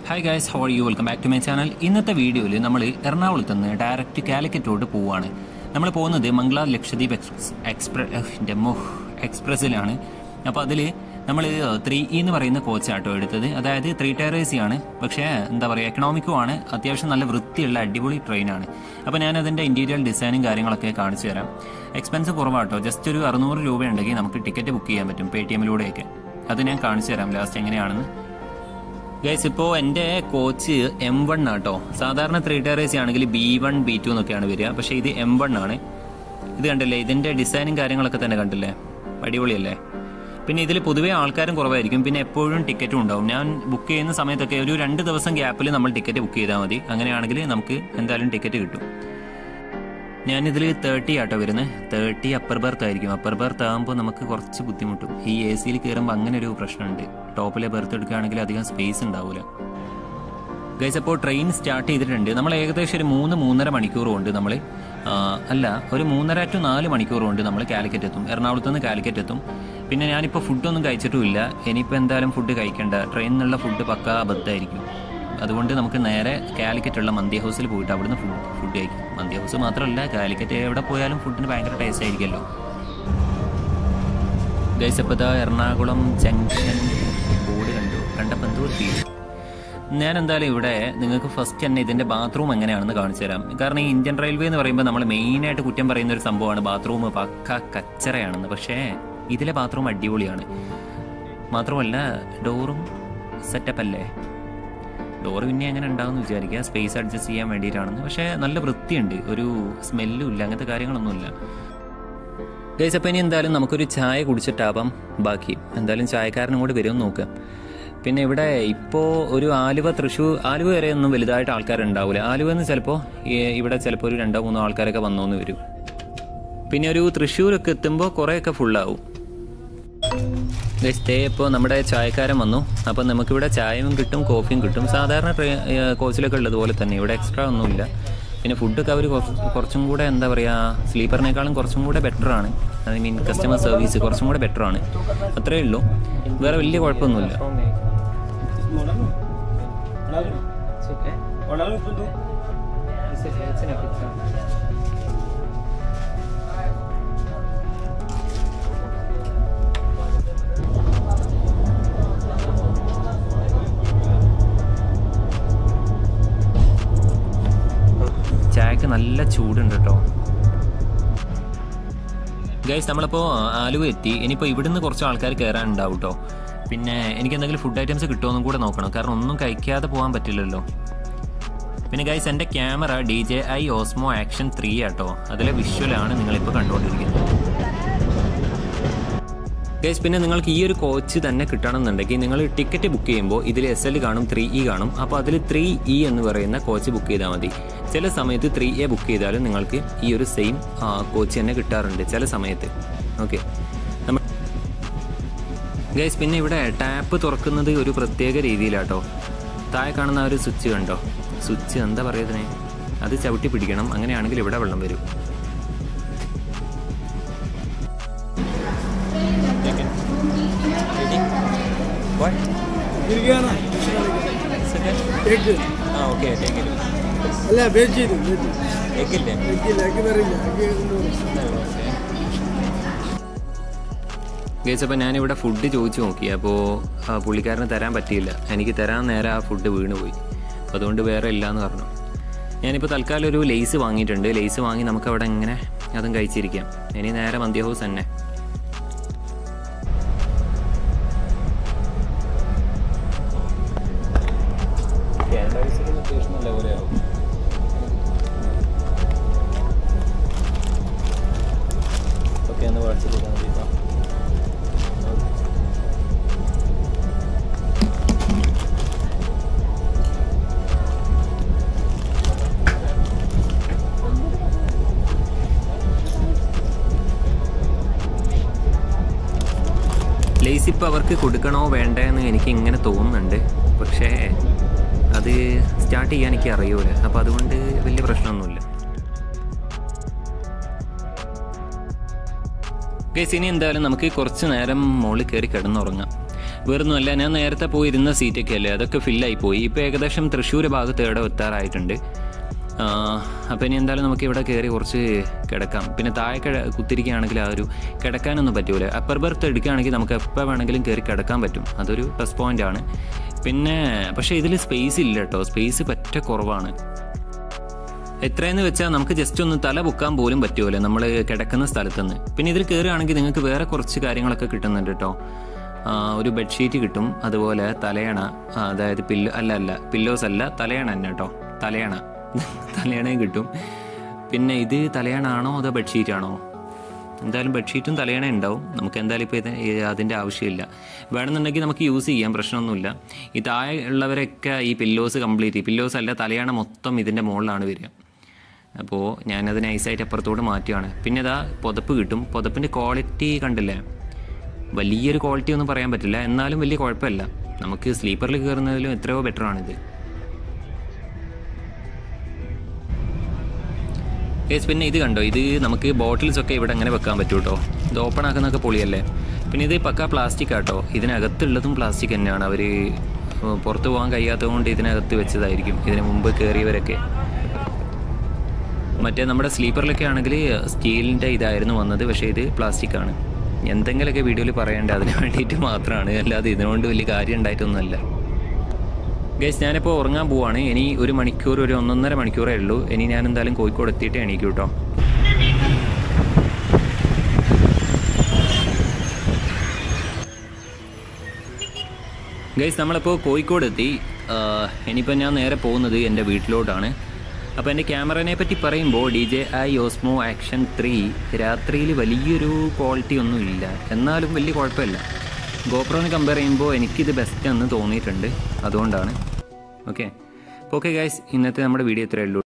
hi guys how are you welcome back to my channel ഇന്നത്തെ വീഡിയോയിൽ നമ്മൾ എറണാകുളത്ത് നിന്ന് ഡയറക്റ്റ് കാലിക്കറ്റോട്ട് പോവുകയാണ് നമ്മൾ പോകുന്നത് Mangala Lakshadweep express express demo എക്സ്പ്രസ്സിലാണ് അപ്പോൾ അതിൽ നമ്മൾ ത്രീ ഇ എന്ന് പറയുന്ന കോച്ചാട്ടോ എടുത്തത് അതായത് ത്രീ ടയർ എ സി ആണ് പക്ഷേ എന്താ പറയുക എക്കണോമിക്കും ആണ് അത്യാവശ്യം നല്ല വൃത്തിയുള്ള അടിപൊളി ട്രെയിനാണ് അപ്പോൾ ഞാൻ അതിൻ്റെ ഇൻറ്റീരിയൽ ഡിസൈനും കാര്യങ്ങളൊക്കെ കാണിച്ചു തരാം എക്സ്പെൻസ് കുറവാട്ടോ ജസ്റ്റ് ഒരു അറുന്നൂറ് രൂപ ഉണ്ടെങ്കിൽ നമുക്ക് ടിക്കറ്റ് ബുക്ക് ചെയ്യാൻ പറ്റും പേ ടി എമ്മിലൂടെയൊക്കെ അത് ഞാൻ കാണിച്ചു തരാം ലാസ്റ്റ് എങ്ങനെയാണെന്ന് ഗൈസ് ഇപ്പോൾ എൻ്റെ കോച്ച് എം വൺ ആട്ടോ സാധാരണ ത്രീ ടയർ എ സി ആണെങ്കിൽ ബി വൺ ബി ടു എന്നൊക്കെയാണ് വരിക പക്ഷേ ഇത് എം വൺ ആണ് ഇത് കണ്ടില്ലേ ഇതിൻ്റെ ഡിസൈനും കാര്യങ്ങളൊക്കെ തന്നെ കണ്ടില്ലേ അടിപൊളിയല്ലേ പിന്നെ ഇതിൽ പൊതുവേ ആൾക്കാരും കുറവായിരിക്കും പിന്നെ എപ്പോഴും ടിക്കറ്റും ഉണ്ടാവും ഞാൻ ബുക്ക് ചെയ്യുന്ന സമയത്തൊക്കെ ഒരു രണ്ട് ദിവസം ഗ്യാപ്പിൽ നമ്മൾ ടിക്കറ്റ് ബുക്ക് ചെയ്താൽ മതി അങ്ങനെയാണെങ്കിൽ നമുക്ക് എന്തായാലും ടിക്കറ്റ് കിട്ടും ഞാനിതിൽ തേർട്ടി ആട്ടോ വരുന്നത് തേർട്ടി അപ്പർ ബർത്ത് ആയിരിക്കും അപ്പർ ബർത്ത് ആകുമ്പോൾ നമുക്ക് കുറച്ച് ബുദ്ധിമുട്ടും ഈ എ സിയിൽ കയറുമ്പോൾ അങ്ങനെ ഒരു പ്രശ്നമുണ്ട് ടോപ്പിലെ ബർത്ത് എടുക്കുകയാണെങ്കിൽ അധികം സ്പേസ് ഉണ്ടാവില്ല ഗൈസ് അപ്പോൾ ട്രെയിൻ സ്റ്റാർട്ട് ചെയ്തിട്ടുണ്ട് നമ്മൾ ഏകദേശം ഒരു മൂന്ന് മൂന്നര മണിക്കൂർ കൊണ്ട് നമ്മൾ അല്ല ഒരു മൂന്നര ടു നാല് മണിക്കൂർ കൊണ്ട് നമ്മൾ കാലിക്കറ്റ് എത്തും എറണാകുളത്ത് നിന്ന് കാലിക്കറ്റ് എത്തും പിന്നെ ഞാനിപ്പോൾ ഫുഡൊന്നും കഴിച്ചിട്ടുമില്ല ഇനിയിപ്പോൾ എന്തായാലും ഫുഡ് കഴിക്കണ്ട ട്രെയിനിൽ നിന്നുള്ള ഫുഡ് പക്ക അബദ്ധമായിരിക്കും അതുകൊണ്ട് നമുക്ക് നേരെ കാലിക്കറ്റുള്ള മന്തി ഹൗസിൽ പോയിട്ട് അവിടുന്ന് ഫുഡ് ഫുഡ് കഴിക്കും മന്തി ഹൗസ് മാത്രമല്ല കാലിക്കറ്റ് എവിടെ പോയാലും ഫുഡിന് ഭയങ്കര ടേസ്റ്റ് ആയിരിക്കുമല്ലോ ഗൈസ് അപ്പോൾ ഇതാ എറണാകുളം ജംഗ്ഷൻ ബോർഡ് കണ്ടു കണ്ടപ്പോൾ എന്തോ ഫീൽ ഞാൻ എന്തായാലും ഇവിടെ നിങ്ങൾക്ക് ഫസ്റ്റ് തന്നെ ഇതിന്റെ ബാത്റൂം എങ്ങനെയാണെന്ന് കാണിച്ചു തരാം കാരണം ഈ ഇന്ത്യൻ റെയിൽവേ എന്ന് പറയുമ്പോൾ നമ്മൾ മെയിനായിട്ട് കുറ്റം പറയുന്ന ഒരു സംഭവമാണ് ബാത്റൂം പക്ക കച്ചറയാണെന്ന് പക്ഷേ ഇതിലെ ബാത്റൂം അടിപൊളിയാണ് മാത്രമല്ല ഡോറും സെറ്റപ്പ് അല്ലേ ഡോറ് പിന്നെ എങ്ങനെ ഉണ്ടാവുമെന്ന് വിചാരിക്കുക സ്പേസ് അഡ്ജസ്റ്റ് ചെയ്യാൻ വേണ്ടിയിട്ടാണെന്ന് പക്ഷേ നല്ല വൃത്തിയുണ്ട് ഒരു സ്മെല്ലും ഇല്ല അങ്ങനത്തെ കാര്യങ്ങളൊന്നുമില്ല ഗൈസ് അപ്പം ഇനി എന്തായാലും നമുക്കൊരു ചായ കുടിച്ചിട്ടാവാം ബാക്കി എന്തായാലും ചായക്കാരനും കൂടി വരുമെന്ന് നോക്കാം പിന്നെ ഇവിടെ ഇപ്പോൾ ഒരു ആലുവ തൃശ്ശൂർ ആലുവ വരെ ഒന്നും വലുതായിട്ട് ആൾക്കാരുണ്ടാവില്ല ആലുവ എന്ന് ചിലപ്പോൾ ഇവിടെ ചിലപ്പോൾ ഒരു രണ്ടോ മൂന്നോ ആൾക്കാരൊക്കെ വന്നോന്ന് വരും പിന്നെ ഒരു തൃശ്ശൂരൊക്കെ എത്തുമ്പോൾ കുറേയൊക്കെ ഫുള്ളാവും സ്റ്റേ ഇപ്പോൾ നമ്മുടെ ചായക്കാരൻ വന്നു അപ്പം നമുക്കിവിടെ ചായയും കിട്ടും കോഫിയും കിട്ടും സാധാരണ ട്രെയിൻ കോച്ചിലൊക്കെ ഉള്ളതുപോലെ തന്നെ ഇവിടെ എക്സ്ട്രാ ഒന്നുമില്ല പിന്നെ ഫുഡൊക്കെ അവർ കുറച്ചും കൂടെ എന്താ പറയുക സ്ലീപ്പറിനേക്കാളും കുറച്ചും കൂടെ ബെറ്റർ ആണ് ഐ മീൻ കസ്റ്റമർ സർവീസ് കുറച്ചും കൂടെ ബെറ്റർ ആണ് അത്രയേ ഉള്ളൂ വേറെ വലിയ കുഴപ്പമൊന്നുമില്ല ചായക്ക് നല്ല ചൂടുണ്ട് കേട്ടോ ഗൈസ് നമ്മളിപ്പോൾ ആലുവ എത്തി ഇനിയിപ്പോൾ ഇവിടുന്ന് കുറച്ച് ആൾക്കാർ കയറാനുണ്ടാവും കേട്ടോ പിന്നെ എനിക്ക് എന്തെങ്കിലും ഫുഡ് ഐറ്റംസ് കിട്ടുമെന്നും കൂടെ നോക്കണം കാരണം ഒന്നും കഴിക്കാതെ പോകാൻ പറ്റില്ലല്ലോ പിന്നെ ഗൈസ് എൻ്റെ camera D J I Osmo action three ആട്ടോ അതിലെ വിഷ്വലാണ് നിങ്ങളിപ്പോൾ കണ്ടുകൊണ്ടിരിക്കുന്നത് ഗൈസ് പിന്നെ നിങ്ങൾക്ക് ഈ ഒരു കോച്ച് തന്നെ കിട്ടണമെന്നുണ്ടെങ്കിൽ നിങ്ങൾ ടിക്കറ്റ് ബുക്ക് ചെയ്യുമ്പോൾ ഇതിൽ എസ് എൽ കാണും ത്രീ ഇ കാണും അപ്പോൾ അതിൽ ത്രീ ഇ എന്ന് പറയുന്ന കോച്ച് ബുക്ക് ചെയ്താൽ മതി ചില സമയത്ത് ത്രീ എ ബുക്ക് ചെയ്താലും നിങ്ങൾക്ക് ഈ ഒരു സെയിം കോച്ച് തന്നെ കിട്ടാറുണ്ട് ചില സമയത്ത് ഓക്കെ നമ്മൾ ഗൈസ് പിന്നെ ഇവിടെ ടാപ്പ് തുറക്കുന്നത് ഒരു പ്രത്യേക രീതിയിലാട്ടോ താഴെ കാണുന്ന ആ ഒരു സ്വിച്ച് കണ്ടോ സ്വിച്ച് എന്താ പറയുന്നതിനെ അത് ചവിട്ടി പിടിക്കണം അങ്ങനെയാണെങ്കിൽ ഇവിടെ വെള്ളം വരും गिर गया ना एक दिन ആ ഓക്കെ അല്ല വെജ് ചെയ്തു വെജ് എഗ്ഗില്ലേ എഗ്ഗില്ല എഗ്ഗ് വരില്ല എഗ്ഗ് ഗേസ് അപ്പോൾ ഞാനിവിടെ ഫുഡ് ചോദിച്ചു നോക്കി അപ്പോൾ പുള്ളിക്കാരന് തരാൻ പറ്റിയില്ല എനിക്ക് തരാൻ നേരെ ആ ഫുഡ് വീണുപോയി അപ്പോൾ അതുകൊണ്ട് വേറെ ഇല്ല എന്ന് പറഞ്ഞു ഞാനിപ്പോൾ തൽക്കാലം ഒരു ലേസ് വാങ്ങിയിട്ടുണ്ട് ലേസ് വാങ്ങി നമുക്ക് അവിടെ ഇങ്ങനെ അതും കഴിച്ചിരിക്കാം ഇനി നേരെ മന്തി ഹൗസ് തന്നെ ഓക്കെ ഒന്ന് വാട്സപ്പ് ചെയ്താൽ മതി കേട്ടോ ലേസ് ഇപ്പം അവർക്ക് കൊടുക്കണോ വേണ്ടേ എന്ന് എനിക്ക് ഇങ്ങനെ തോന്നുന്നുണ്ട് പക്ഷേ അത് സ്റ്റാർട്ട് ചെയ്യാൻ എനിക്ക് അറിയൂല അപ്പോൾ അതുകൊണ്ട് വലിയ പ്രശ്നമൊന്നുമില്ല ഗൈസ് ഇനി എന്തായാലും നമുക്ക് കുറച്ച് നേരം മുകളിൽ കയറി കിടന്നുറങ്ങാം വേറൊന്നുമല്ല ഞാൻ നേരത്തെ പോയി ഇരുന്ന സീറ്റൊക്കെ അല്ലേ അതൊക്കെ ഫില്ലായി പോയി ഇപ്പോൾ ഏകദേശം തൃശ്ശൂർ ഭാഗത്ത് ഇവിടെ എത്താറായിട്ടുണ്ട് അപ്പോൾ ഇനി എന്തായാലും നമുക്ക് ഇവിടെ കയറി കുറച്ച് കിടക്കാം പിന്നെ താഴെ കിട കുത്തിരിക്കുകയാണെങ്കിൽ ആ ഒരു കിടക്കാനൊന്നും പറ്റൂല അപ്പർ ബർത്ത് എടുക്കുകയാണെങ്കിൽ നമുക്ക് എപ്പോൾ വേണമെങ്കിലും കയറി കിടക്കാൻ പറ്റും അതൊരു പ്ലസ് പോയിന്റ് ആണ് പിന്നെ പക്ഷേ ഇതിൽ സ്പേസ് ഇല്ല കേട്ടോ സ്പേസ് പറ്റ കുറവാണ് എത്രയെന്ന് വെച്ചാൽ നമുക്ക് ജസ്റ്റ് ഒന്ന് തല പൊക്കാൻ പോലും പറ്റുമല്ലോ നമ്മൾ കിടക്കുന്ന സ്ഥലത്തുനിന്ന് പിന്നെ ഇതിൽ കയറുകയാണെങ്കിൽ നിങ്ങൾക്ക് വേറെ കുറച്ച് കാര്യങ്ങളൊക്കെ കിട്ടുന്നുണ്ട് കേട്ടോ ആ, ഒരു ബെഡ്ഷീറ്റ് കിട്ടും അതുപോലെ തലയണ ആ, അതായത് പില്ലോ അല്ല അല്ല പില്ലോസ് അല്ല തലയണ തന്നെ കേട്ടോ തലയണ തലയണയും കിട്ടും പിന്നെ ഇത് തലയണ ആണോ അതോ ബെഡ്ഷീറ്റ് ആണോ എന്തായാലും ബെഡ്ഷീറ്റും തലയണ ഉണ്ടാവും നമുക്ക് എന്തായാലും ഇപ്പോൾ ഇത് ഈ അതിൻ്റെ ആവശ്യമില്ല വേണമെന്നുണ്ടെങ്കിൽ നമുക്ക് യൂസ് ചെയ്യാം പ്രശ്നമൊന്നുമില്ല ഈ താഴെ ഉള്ളവരൊക്കെ ഈ പില്ലോസ് കംപ്ലീറ്റ് പില്ലോസ് അല്ല തലയണ മൊത്തം ഇതിൻ്റെ മുകളിലാണ് വരിക അപ്പോൾ ഞാനത് നൈസായിട്ട് അപ്പുറത്തോട്ട് മാറ്റുകയാണ് പിന്നെ ഇതാ പുതപ്പ് കിട്ടും പുതപ്പിൻ്റെ ക്വാളിറ്റി കണ്ടില്ലേ വലിയൊരു ക്വാളിറ്റി ഒന്നും പറയാൻ പറ്റില്ല എന്നാലും വലിയ കുഴപ്പമില്ല നമുക്ക് സ്ലീപ്പറിൽ കയറുന്നതിലും എത്രയോ ബെറ്റർ ആണിത് യെസ് പിന്നെ ഇത് കണ്ടോ ഇത് നമുക്ക് ബോട്ടിൽസ് ഒക്കെ ഇവിടെ അങ്ങനെ വെക്കാൻ പറ്റൂ കേട്ടോ ഇത് ഓപ്പൺ ആക്കുന്നതൊക്കെ പൊളിയല്ലേ പിന്നെ ഇത് പക്ക പ്ലാസ്റ്റിക് ആട്ടോ ഇതിനകത്തുള്ളതും പ്ലാസ്റ്റിക് തന്നെയാണ് അവർ പുറത്ത് പോകാൻ കഴിയാത്തത് കൊണ്ട് ഇതിനകത്ത് വെച്ചതായിരിക്കും ഇതിന് മുമ്പ് കയറിയവരൊക്കെ മറ്റേ നമ്മുടെ സ്ലീപ്പറിലൊക്കെ ആണെങ്കിൽ സ്റ്റീലിൻ്റെ ഇതായിരുന്നു വന്നത് പക്ഷേ ഇത് പ്ലാസ്റ്റിക് ആണ് എന്തെങ്കിലുമൊക്കെ വീഡിയോയിൽ പറയേണ്ട അതിന് വേണ്ടിയിട്ട് മാത്രമാണ് അല്ലാതെ ഇതിനുകൊണ്ട് വലിയ കാര്യം ഉണ്ടായിട്ടൊന്നുമല്ല ഗൈസ് ഞാനിപ്പോൾ ഉറങ്ങാൻ പോവാണ് ഇനി ഒരു മണിക്കൂർ ഒരു ഒന്നൊന്നര മണിക്കൂറേ ഉള്ളൂ ഇനി ഞാൻ എന്തായാലും കോഴിക്കോട് എത്തിയിട്ട് എണീക്കും കേട്ടോ ഗൈസ് നമ്മളിപ്പോൾ കോഴിക്കോട് എത്തി ആഹ് ഇനിയിപ്പോൾ ഞാൻ നേരെ പോകുന്നത് എൻ്റെ വീട്ടിലോട്ടാണ് അപ്പോൾ എൻ്റെ ക്യാമറനെ പറ്റി പറയുമ്പോൾ D J I Osmo action three രാത്രിയിൽ വലിയൊരു ക്വാളിറ്റി ഒന്നും ഇല്ല എന്നാലും വലിയ കുഴപ്പമില്ല ഗോപ്രോനെ കമ്പയർ ചെയ്യുമ്പോൾ എനിക്കിത് ബെസ്റ്റ് എന്ന് തോന്നിയിട്ടുണ്ട് അതുകൊണ്ടാണ് ഓക്കെ ഓക്കെ ഗൈസ് ഇന്നത്തെ നമ്മുടെ വീഡിയോ ഇത്രയേ ഉള്ളൂ